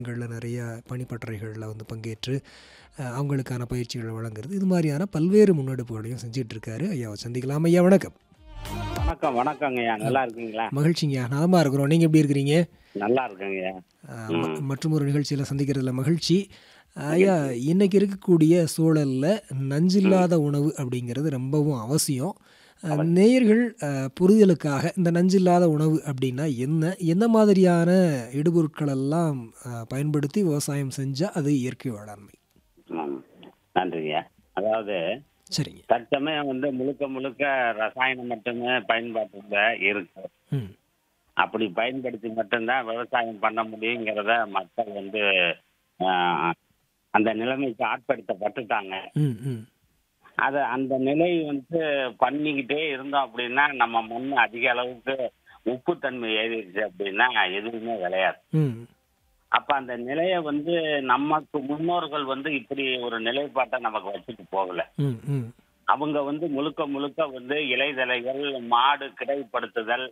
களில் நிறைய பணிப்பட்டறைகளில் வந்து பங்கேற்று அஹ், அவங்களுக்கான பயிற்சிகளை வழங்குறது இது மாதிரியான பல்வேறு முன்னெடுப்புகளையும் செஞ்சுட்டு இருக்காரு ஐயாவை சந்திக்கலாம் ஐயா வணக்கம் வணக்கம் வணக்கங்கய்யா நல்லா இருக்கீங்களா மகிழ்ச்சிங்கய்யா நலமாக இருக்கிறோம் நீங்கள் எப்படி இருக்கிறீங்க நல்லா இருக்கேங்கய்யா அஹ், ம- மற்றும் ஒரு நிகழ்ச்சியில் சந்திக்கிறதுல மகிழ்ச்சி ஐயா இன்னைக்கு இருக்கக்கூடிய சூழலில் நஞ்சில்லாத உணவு அப்படிங்கிறது ரொம்பவும் அவசியம் அஹ், நேயர்கள் அஹ், புரிதலுக்காக இந்த நஞ்சில்லாத உணவு அப்படின்னா என்ன எந்த மாதிரியான இடுபொருட்கள் எல்லாம் அஹ், பயன்படுத்தி விவசாயம் செஞ்சால் அது இயற்கை வேளாண்மை ம், நன்றிங்கய்யா அதாவது சரிங்க தற்சமயம் வந்து முழுக்க முழுக்க ரசாயனம் மட்டுமே பயன்பாட்டுல இருக்கு ம் அப்படி பயன்படுத்தி மட்டும்தான் விவசாயம் பண்ண முடியுங்கிறத மக்கள் வந்து ஆஹ், அந்த நிலைமைக்கு ஆட்படுத்தப்பட்டுட்டாங்க ம் ம் அது அந்த நிலை வந்து பண்ணிக்கிட்டே இருந்தோம் அப்படின்னா நம்ம மண் அதிக அளவுக்கு உப்புத்தன்மை ஏறிடுச்சு அப்படின்னா எதுவுமே விளையாது ம் அப்ப அந்த நிலையை வந்து நமக்கு முன்னோர்கள் வந்து இப்படி ஒரு நிலைப்பாட்டை நமக்கு வச்சுட்டு போகல ம் ம் அவங்க வந்து முழுக்க முழுக்க வந்து இலைதலைகள் மாடு கிடைப்படுத்துதல்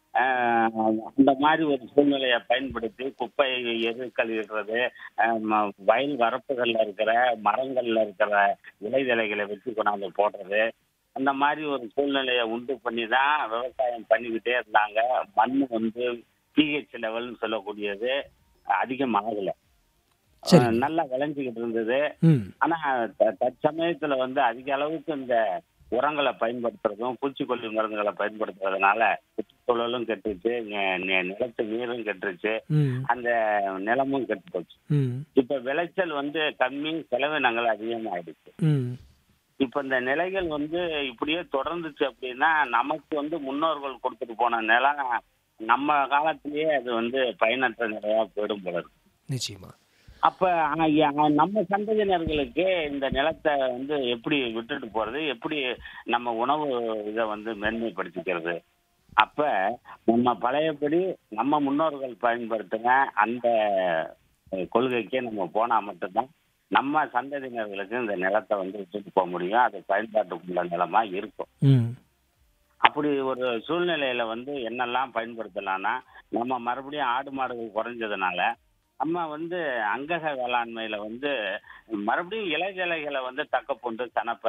ஆஹ், அந்த மாதிரி ஒரு சூழ்நிலையை பயன்படுத்தி குப்பை எருக்கள் இடுறது ஆஹ், ம- வயல் வரப்புகள்ல இருக்கிற மரங்கள்ல இருக்கிற இலைதலைகளை வச்சு கொண்டாந்து போடுறது அந்த மாதிரி ஒரு சூழ்நிலையை உண்டு பண்ணி தான் விவசாயம் பண்ணிக்கிட்டே இருந்தாங்க மண் வந்து பிஹெச் லெவல்னு சொல்லக்கூடியது அதிகமாகல சரி. ஆஹ், நல்லா விளைஞ்சிக்கிட்டு இருந்தது ம் ஆனா த- தற்சமயத்துல வந்து அதிக அளவுக்கு இந்த உரங்களை பயன்படுத்துறதும் பூச்சிக்கொல்லி மருந்துகளை பயன்படுத்துறதுனால சுற்றுச்சூழலும் கெட்டுச்சு நி- நி- நிலத்து நீரும் கெட்டுருச்சு ம் அந்த நிலமும் கெட்டு போச்சு ம் இப்ப விளைச்சல் வந்து கம்மி செலவினங்கள் அதிகமாயிடுச்சு ம் இப்ப இந்த நிலைகள் வந்து இப்படியே தொடர்ந்துச்சு அப்படின்னா நமக்கு வந்து முன்னோர்கள் கொடுத்துட்டு போன நிலம் நம்ம காலத்திலேயே அது வந்து பயனற்ற நிலையா போயிடும் போல இருக்கு நிச்சயமா அப்ப ஆ, யா- நம்ம சந்ததியினர்களுக்கு இந்த நிலத்தை வந்து எப்படி விட்டுட்டு போறது எப்படி நம்ம உணவு இதை வந்து மேன்மைப்படுத்திக்கிறது அப்ப நம்ம பழையபடி நம்ம முன்னோர்கள் பயன்படுத்தின அந்த அஹ், கொள்கைக்கே நம்ம போனா மட்டும்தான் நம்ம சந்ததியினர்களுக்கு இந்த நிலத்தை வந்து விட்டுட்டு போக முடியும் அது பயன்பாட்டுக்குள்ள நிலமா இருக்கும் ம் அப்படி ஒரு சூழ்நிலையில வந்து என்னெல்லாம் பயன்படுத்தலாம்னா நம்ம மறுபடியும் ஆடு மாடுகள் குறைஞ்சதுனால நம்ம வந்து அங்கக வேளாண்மையில வந்து மறுபடியும் இலைகளை வந்து தக்க பொண்டு தனப்ப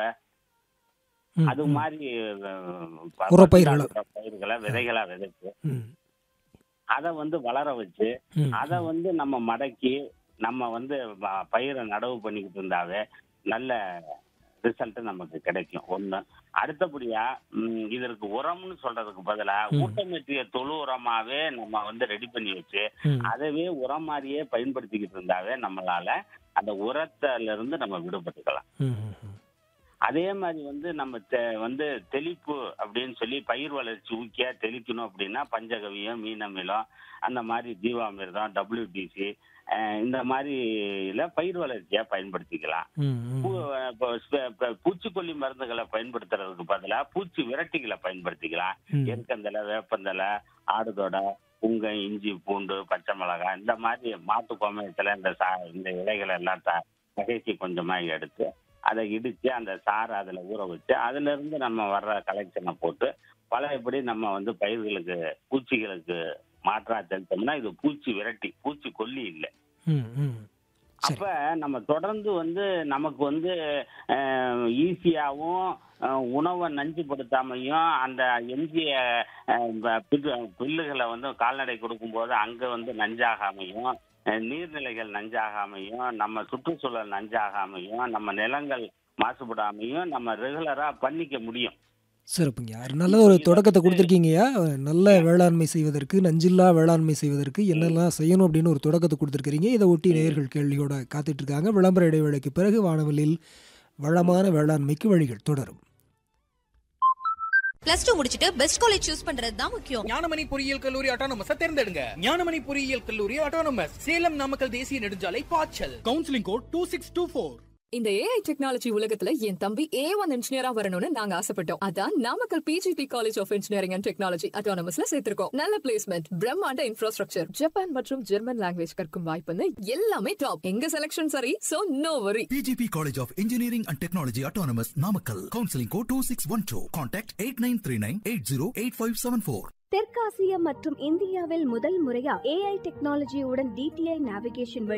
ம், அது ம். மாதிரி அஹ், ப- உரப்பயிர்களை. பசுந்தாழ் பயிர்களை விதைகளா விதைச்சு ம் அதை வந்து வளர வச்சு ம் அதை வந்து நம்ம மடக்கி நம்ம வந்து வ- பயிரை நடவு பண்ணிக்கிட்டு இருந்தாவே நல்ல ரிசல்ட் நமக்கு கிடைக்கும் ஒண்ணு அடுத்தபடியா ம், இதற்கு உரம்னு சொல்றதுக்கு பதிலா ம். ஊட்டமேற்றிய தொழு உரமாவே நம்ம வந்து ரெடி பண்ணி வச்சு ம் அதவே உரம் மாதிரியே பயன்படுத்திக்கிட்டு இருந்தாவே நம்மளால அந்த உரத்துல இருந்து நம்ம விடுபட்டுக்கலாம் ம் ம் ம் அதே மாதிரி வந்து நம்ம தெ- வந்து தெளிப்பு அப்படின்னு சொல்லி பயிர் வளர்ச்சி ஊக்கியா தெளிக்கணும் அப்படின்னா பஞ்சகவியம் மீனமிலம் அந்த மாதிரி ஜீவாமிர்தம் டபிள்யூடிசி இந்த மாதிரில பயிர் வளர்ச்சியா பயன்படுத்திக்கலாம் ம் ம் பூ- இப்போ ஸ்ப- இப்ப பூச்சிக்கொல்லி மருந்துகளை பயன்படுத்துறதுக்கு பதிலா பூச்சி விரட்டிகளை பயன்படுத்திக்கலாம் ம் எருக்கந்தலை வேப்பந்தலை ஆடுதொடை புங்கை இஞ்சி பூண்டு பச்சை மிளகாய் இந்த மாதிரி மாட்டு கோமயத்துல இந்த சா இந்த இலைகளை எல்லாம் த தகைச்சி கொஞ்சமா எடுத்து அதை இடிச்சு அந்த சாறை அதுல ஊற வச்சு அதுல இருந்து நம்ம வர்ற கலெக்ஷனை போட்டு பழையபடி நம்ம வந்து பயிர்களுக்கு பூச்சிகளுக்கு மாற்றா தெளித்தோம்னா இது பூச்சி விரட்டி பூச்சி கொல்லி இல்லை ம் ம் சரி அப்ப நம்ம தொடர்ந்து வந்து நமக்கு வந்து ஈஸியாகவும் உணவை நஞ்சுபடுத்தாமையும் அந்த எஞ்சிய அஹ், ப- பில்லு- பில்லுகளை வந்து கால்நடை கொடுக்கும்போது அங்க வந்து நஞ்சாகாமையும் அஹ், நீர்நிலைகள் நஞ்சாகாமையும் நம்ம சுற்றுச்சூழல் நஞ்சாகாமையும் நம்ம நிலங்கள் மாசுபடாமையும் நம்ம ரெகுலரா பண்ணிக்க முடியும் சிறப்புங்க நல்ல ஒரு தொடக்கத்தை கொடுத்துருக்கீங்கய்யா நல்ல வேளாண்மை செய்வதற்கு நஞ்சில்லா வேளாண்மை செய்வதற்கு என்னெல்லாம் செய்யணும் அப்படின்னு ஒரு தொடக்கத்தை கொடுத்துருக்கீங்க இதை ஒட்டி நேயர்கள் கேள்வியோட காத்துட்டு இருக்காங்க விளம்பர இடைவேளைக்கு பிறகு வானவெளியில் வளமான வேளாண்மைக்கு வழிகள் தொடரும் பிளஸ் டூ முடிச்சிட்டு பெஸ்ட் காலேஜ் சூஸ் பண்றது தான் முக்கியம் ஞானமணி பொறியியல் கல்லூரி அட்டானமஸ் தேர்ந்தெடுங்க ஞானமணி பொறியியல் கல்லூரி அட்டானமஸ் சேலம் நாமக்கல் தேசிய நெடுஞ்சாலை பாய்ச்சல் counselling code two six two four இந்த ஏஐ டெக்னாலஜி உலகத்துல என் தம்பி ஏ ஒன் இன்ஜினியரா வரணும்னு நாங்க ஆசைப்பட்டோம் அதான் Namakkal PGP college of engineering and technology அட்டானமஸ்ல சேர்த்திருக்கோம் நல்ல பிளேஸ்மெண்ட் பிரம்மாண்ட இன்ஃப்ராஸ்ட்ரக்சர் ஜப்பான் மற்றும் ஜெர்மன் லாங்குவேஜ் கற்கும் வாய்ப்புன்னு எல்லாமே டாப் எங்க செலக்ஷன் சரி so no worry PGP College of Engineering and Technology Autonomous Namakkal. Counseling code 2612. Contact 8939 808574. தெற்காசியா மற்றும் இந்தியாவில் முதல் முறையா ஏஐ டெக்னாலஜியுடன் டிடிஐ நேவிகேஷன்